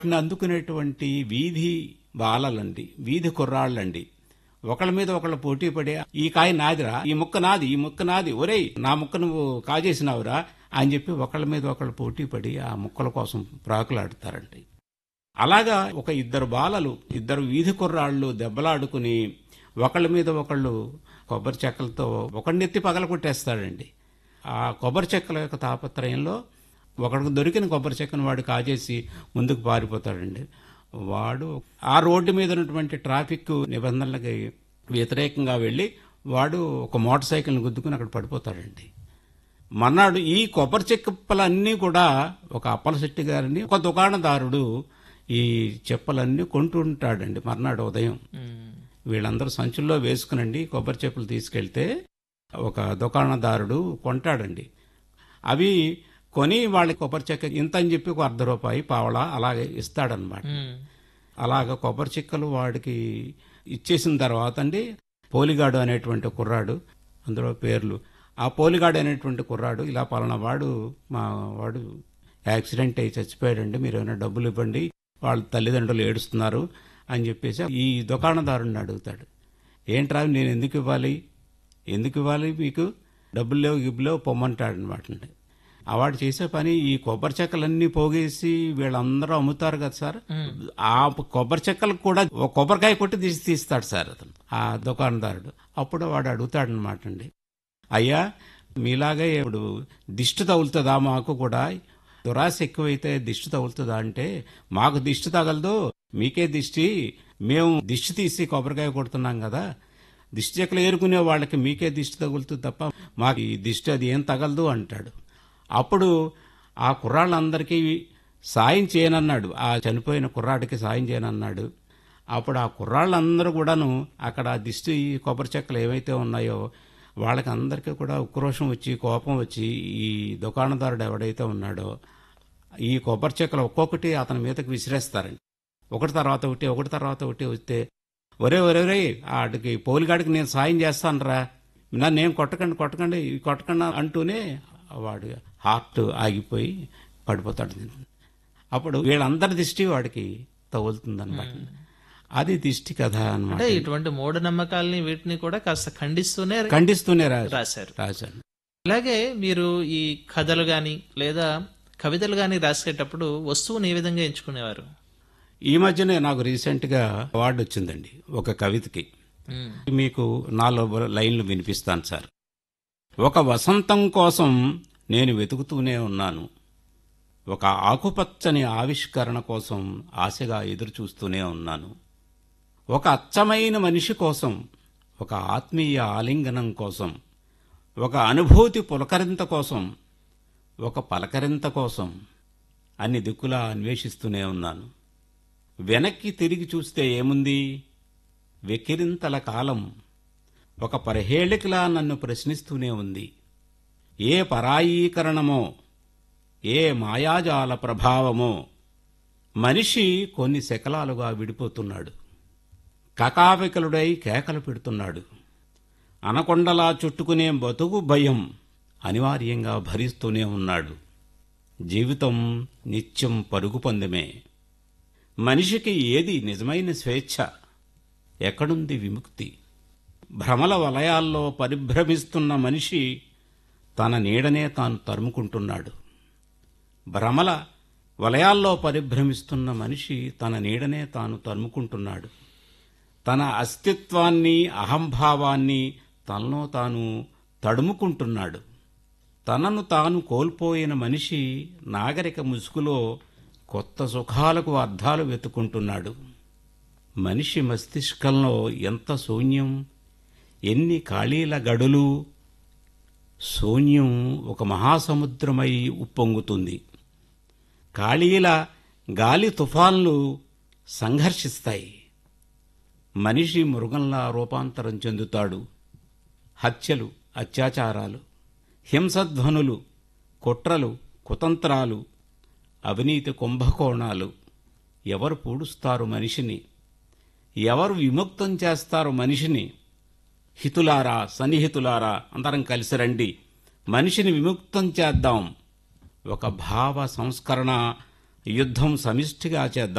వాటిని అందుకునేటువంటి వీధి బాలలండి వీధి కుర్రాళ్ళండి ఒకళ్ళ మీద ఒకళ్ళు పోటీ పడి ఈ కాయ నాదిరా ఈ ముక్క నాది ఈ ముక్క నాది ఒరేయ్ నా ముక్క నువ్వు కాజేసినావురా అని చెప్పి ఒకళ్ళ మీద ఒకళ్ళు పోటీ పడి ఆ ముక్కల కోసం ప్రాకులాడతారండి అలాగా ఒక ఇద్దరు బాలలు ఇద్దరు వీధి కుర్రాళ్ళు దెబ్బలాడుకుని ఒకళ్ళ మీద ఒకళ్ళు కొబ్బరి చెక్కలతో ఒకడినెత్తి పగల కొట్టేస్తాడండి ఆ కొబ్బరి చెక్కల యొక్క తాపత్రయంలో ఒకడికి దొరికిన కొబ్బరి చెక్కను వాడు కాజేసి ముందుకు పారిపోతాడండి వాడు ఆ రోడ్డు మీద ఉన్నటువంటి ట్రాఫిక్ నిబంధనలకి వ్యతిరేకంగా వెళ్ళి వాడు ఒక మోటార్ సైకిల్ని గుద్దుకుని అక్కడ పడిపోతాడండి మర్నాడు ఈ కొబ్బరి చెక్కలన్నీ కూడా ఒక అప్పల శెట్టి గారిని ఒక దుకాణదారుడు ఈ చెప్పలన్నీ కొంటుంటాడండి మర్నాడు ఉదయం వీళ్ళందరూ సంచుల్లో వేసుకునండి కొబ్బరి చెప్పులు తీసుకెళ్తే ఒక దుకాణదారుడు కొంటాడండి అవి కొని వాళ్ళ కొబ్బరి చెక్క ఇంత అని చెప్పి ఒక అర్ధ రూపాయి పావలా అలాగే ఇస్తాడనమాట అలాగ కొబ్బరి చెక్కలు వాడికి ఇచ్చేసిన తర్వాత అండి పోలిగాడు అనేటువంటి కుర్రాడు అందులో పేర్లు ఆ పోలిగాడు అనేటువంటి కుర్రాడు ఇలా పలానా వాడు మా వాడు యాక్సిడెంట్ అయి చచ్చిపోయాడండి మీరు ఏమైనా డబ్బులు ఇవ్వండి వాళ్ళ తల్లిదండ్రులు ఏడుస్తున్నారు అని చెప్పేసి ఈ దుకాణదారుని అడుగుతాడు ఏంట్రా నేను ఎందుకు ఇవ్వాలి ఎందుకు ఇవ్వాలి మీకు డబ్బులు లేవు గిబ్బులు లేవు పొమ్మంటాడు అనమాట వాడు చేసే పని ఈ కొబ్బరి చెక్కలన్నీ పోగేసి వీళ్ళందరూ అమ్ముతారు కదా సార్ ఆ కొబ్బరి చెక్కలకు కూడా ఒక కొబ్బరికాయ కొట్టి తీసి తీస్తాడు సార్ అతను ఆ దుకాణదారుడు అప్పుడు వాడు అడుగుతాడు అనమాట అండి అయ్యా మీలాగే ఇప్పుడు దిష్టి తగులుతుందా మాకు కూడా దురాశ ఎక్కువైతే దిష్టి తగులుతుందా అంటే మాకు దిష్టి తగలదు మీకే దిష్టి మేము దిష్టి తీసి కొబ్బరికాయ కొడుతున్నాం కదా దిష్టి చెక్కలు ఏరుకునే వాళ్ళకి మీకే దిష్టి తగులుతుంది తప్ప మాకు ఈ దిష్టి అది ఏం తగలదు అంటాడు అప్పుడు ఆ కుర్రాళ్ళందరికీ సాయం చేయనన్నాడు ఆ చనిపోయిన కుర్రాడికి సాయం చేయనన్నాడు అప్పుడు ఆ కుర్రాళ్ళందరూ కూడాను అక్కడ ఆ దిష్టి కొబ్బరి చెక్కలు ఏవైతే ఉన్నాయో వాళ్ళకి అందరికీ కూడా ఉక్రోషం వచ్చి కోపం వచ్చి ఈ దుకాణదారుడు ఎవడైతే ఉన్నాడో ఈ కొబ్బరి చెక్కలు ఒక్కొక్కటి అతని మీదకి విసిరేస్తారండి ఒకటి తర్వాత ఒకటి ఒకటి తర్వాత ఒకటి వస్తే ఒరే ఒరే ఒరే ఆడికి పోలిగాడికి నేను సాయం చేస్తానురా నన్ను నేను కొట్టకండి కొట్టకండి కొట్టకండి అంటూనే వాడు హార్ట్ ఆగిపోయి పడిపోతాడు అప్పుడు వీళ్ళందరి దిష్టి వాడికి తగులుతుందన్నమాట అది దిష్టి కథ అనమాట అంటే ఇటువంటి మూఢనమ్మకాలని వీటిని కూడా కాస్త ఖండిస్తూనే ఖండిస్తూనే రా- రాశారు రాశాను అలాగే మీరు ఈ కథలు గాని లేదా కవితలు గాని రాసేటప్పుడు వస్తువుని ఏ విధంగా ఎంచుకునేవారు ఈ మధ్యనే నాకు రీసెంట్గా అవార్డు వచ్చిందండి ఒక కవితకి ఉమ్, మీకు నాలుగు లైన్లు వినిపిస్తాను సార్ ఒక వసంతం కోసం నేను వెతుకుతూనే ఉన్నాను ఒక ఆకుపచ్చని ఆవిష్కరణ కోసం ఆశగా ఎదురు చూస్తూనే ఉన్నాను ఒక అచ్చమైన మనిషి కోసం ఒక ఆత్మీయ ఆలింగనం కోసం ఒక అనుభూతి పులకరింత కోసం ఒక పలకరింత కోసం అన్ని దిక్కులా అన్వేషిస్తూనే ఉన్నాను వెనక్కి తిరిగి చూస్తే ఏముంది వెకిరింతల కాలం ఒక పరహేళికలా నన్ను ప్రశ్నిస్తూనే ఉంది ఏ పరాయీకరణమో ఏ మాయాజాల ప్రభావమో మనిషి కొన్ని శకలాలుగా విడిపోతున్నాడు కకావికలుడై కేకలు పెడుతున్నాడు అనకొండలా చుట్టుకునే బతుకు భయం అనివార్యంగా భరిస్తూనే ఉన్నాడు జీవితం నిత్యం పరుగు పందెమే మనిషికి ఏది నిజమైన స్వేచ్ఛ ఎక్కడుంది విముక్తి భ్రమల వలయాల్లో పరిభ్రమిస్తున్న మనిషి తన నీడనే తాను తరుముకుంటున్నాడు భ్రమల వలయాల్లో పరిభ్రమిస్తున్న మనిషి తన నీడనే తాను తరుముకుంటున్నాడు తన అస్తిత్వాన్ని అహంభావాన్ని తనలో తాను తడుముకుంటున్నాడు తనను తాను కోల్పోయిన మనిషి నాగరిక ముసుగులో కొత్త సుఖాలకు అర్థాలు వెతుకుంటున్నాడు మనిషి మస్తిష్కంలో ఎంత శూన్యం ఎన్ని ఖాళీల గడులు శూన్యం ఒక మహాసముద్రమై ఉప్పొంగుతుంది ఖాళీల గాలి తుఫాన్లు సంఘర్షిస్తాయి మనిషి మృగంలా రూపాంతరం చెందుతాడు హత్యలు అత్యాచారాలు హింసధ్వనులు కుట్రలు కుతంత్రాలు అవినీతి కుంభకోణాలు ఎవరు పూడుస్తారు మనిషిని ఎవరు విముక్తం చేస్తారు మనిషిని హితులారా సన్నిహితులారా అందరం కలిసి రండి మనిషిని విముక్తం చేద్దాం ఒక భావ సంస్కరణ యుద్ధం సమిష్టిగా చేద్దాం